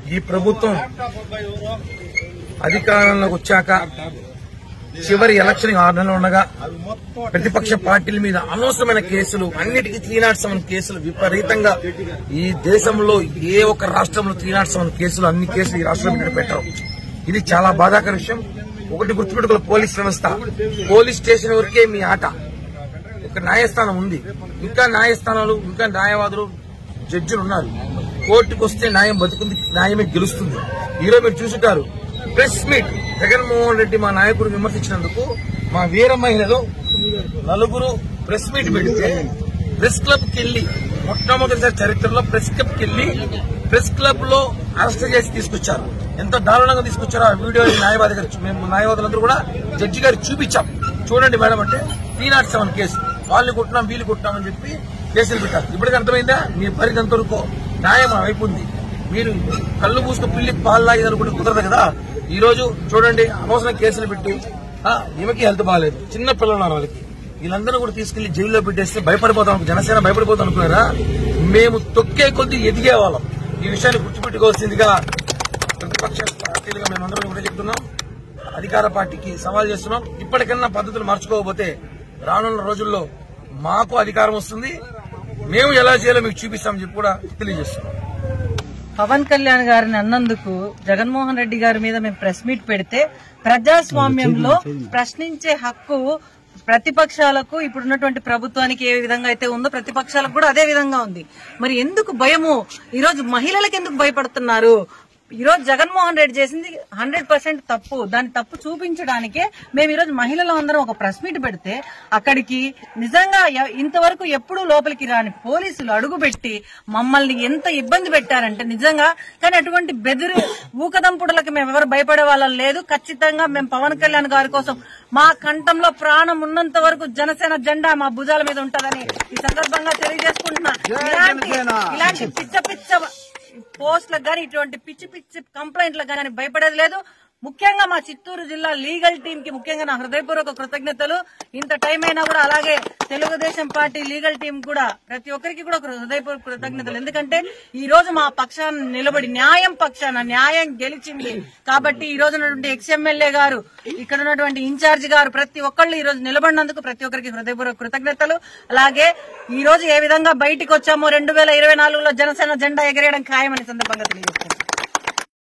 ఈ ప్రభుత్వం అధికారంలోకి వచ్చాక చివరి ఎలక్షన్ ఆరు నెలలు ఉండగా ప్రతిపక్ష పార్టీల మీద అనవసరమైన కేసులు అన్నిటికీ త్రీ నాట్ సెవెన్ కేసులు విపరీతంగా ఈ దేశంలో ఏ ఒక్క రాష్ట్రంలో త్రీ నాట్ సెవెన్ కేసులు అన్ని కేసులు ఈ రాష్ట్రంలో మీద పెట్టరు ఇది చాలా బాధాకర విషయం ఒకటి గుర్తుపెట్టుకున్న పోలీస్ వ్యవస్థ పోలీస్ స్టేషన్ వరకే మీ ఆట ఒక న్యాయస్థానం ఉంది ఇంకా న్యాయస్థానాలు ఇంకా న్యాయవాదులు జడ్జిలు ఉన్నారు కోర్టుకు వస్తే న్యాయం బతుకుంది న్యాయమే గెలుస్తుంది ఈరోజు మీరు చూసుంటారు ప్రెస్ మీట్ జగన్మోహన్ రెడ్డి మా నాయకుడు విమర్శించినందుకు మా వీర మహిళలు నలుగురు ప్రెస్ మీట్ పెడితే ప్రెస్ క్లబ్ కి వెళ్లి మొట్టమొదటిసారి చరిత్రలో ప్రెస్ క్లబ్ కి వెళ్లి ప్రెస్ క్లబ్ లో అరెస్ట్ చేసి తీసుకొచ్చారు ఎంత దారుణంగా తీసుకొచ్చారో ఆ వీడియో న్యాయవాది గారు మేము న్యాయవాదులందరూ కూడా జడ్జి గారు చూపించాం చూడండి మేడం అంటే త్రీ నాట్ సెవెన్ కేసు వాళ్ళు కొట్టినాం వీళ్ళు కొట్టినామని చెప్పి కేసులు పెట్టారు ఇప్పటికి అర్థమైందా మీ పరిధి ఎంతవరకు న్యాయం ఆ వైపు ఉంది మీరు కళ్ళు పూసుకుని పిల్లి పాలు లాగేది అనుకుంటే కుదరదు కదా ఈ రోజు చూడండి అనవసరం కేసులు పెట్టి ఆ, ఈమెకి హెల్త్ బాగాలేదు చిన్న పిల్లలు ఉన్నారు వాళ్ళకి వీళ్ళందరూ కూడా తీసుకెళ్లి జైల్లో పెట్టేస్తే భయపడిపోతాం జనసేన భయపడిపోతాం అనుకున్నారా మేము తొక్కే కొద్దీ ఎదిగే వాళ్ళం ఈ విషయాన్ని గుర్తుపెట్టుకోవాల్సిందిగా ప్రతిపక్ష పార్టీలుగా మేమందరం కూడా చెప్తున్నాం అధికార పార్టీకి సవాల్ చేస్తున్నాం ఇప్పటికన్నా పద్ధతులు మార్చుకోకపోతే రానున్న రోజుల్లో మాకు అధికారం వస్తుంది మేము ఎలా చేయాలో మీకు చూపిస్తామని చెప్పి కూడా తెలియజేస్తున్నాం పవన్ కళ్యాణ్ గారిని అన్నందుకు జగన్మోహన్ రెడ్డి గారి మీద మేము ప్రెస్ మీట్ పెడితే ప్రజాస్వామ్యంలో ప్రశ్నించే హక్కు ప్రతిపక్షాలకు ఇప్పుడున్నటువంటి ప్రభుత్వానికి ఏ విధంగా అయితే ఉందో ప్రతిపక్షాలకు కూడా అదే విధంగా ఉంది మరి ఎందుకు భయము ఈ రోజు మహిళలకు ఎందుకు భయపడుతున్నారు ఈ రోజు జగన్మోహన్ రెడ్డి చేసింది హండ్రెడ్ పర్సెంట్ తప్పు దాని తప్పు చూపించడానికే మేము ఈ రోజు మహిళలు అందరం ఒక ప్రెస్ మీట్ పెడితే అక్కడికి నిజంగా ఎ- ఇంతవరకు ఎప్పుడూ లోపలికి రాని పోలీసులు అడుగుపెట్టి మమ్మల్ని ఎంత ఇబ్బంది పెట్టారంటే నిజంగా కానీ అటువంటి బెదిరి ఊకదంపుడులకు మేము ఎవరు భయపడే వాళ్ళం లేదు ఖచ్చితంగా మేము పవన్ కళ్యాణ్ గారి కోసం మా కంఠంలో ప్రాణం ఉన్నంత వరకు జనసేన జెండా మా భుజాల మీద ఉంటదని ఈ సందర్భంగా తెలియజేసుకుంటున్నా ఇలాంటి ఇలాంటి పిచ్చ పిచ్చ పోస్టులకు గానీ ఇటువంటి పిచ్చి పిచ్చి కంప్లైంట్లకు గానీ భయపడేది లేదు ముఖ్యంగా మా చిత్తూరు జిల్లా లీగల్ టీం కి ముఖ్యంగా నా హృదయపూర్వక కృతజ్ఞతలు ఇంత టైం అయినా కూడా అలాగే తెలుగుదేశం పార్టీ లీగల్ టీం కూడా ప్రతి ఒక్కరికి కూడా ఒక హృదయపూర్వక కృతజ్ఞతలు ఎందుకంటే ఈ రోజు మా పక్షాన నిలబడి న్యాయం పక్షాన న్యాయం గెలిచింది కాబట్టి ఈ రోజు ఉన్నటువంటి ఎక్స్ ఎమ్మెల్యే గారు ఇక్కడ ఉన్నటువంటి ఇన్ఛార్జ్ గారు ప్రతి ఒక్కళ్ళు ఈ రోజు నిలబడినందుకు ప్రతి ఒక్కరికి హృదయపూర్వక కృతజ్ఞతలు అలాగే ఈ రోజు ఏ విధంగా బయటికి వచ్చామో రెండు వేల ఇరవై నాలుగులో జనసేన జెండా ఎగరేయడం ఖాయమని సందర్భంగా తెలియజేస్తున్నాను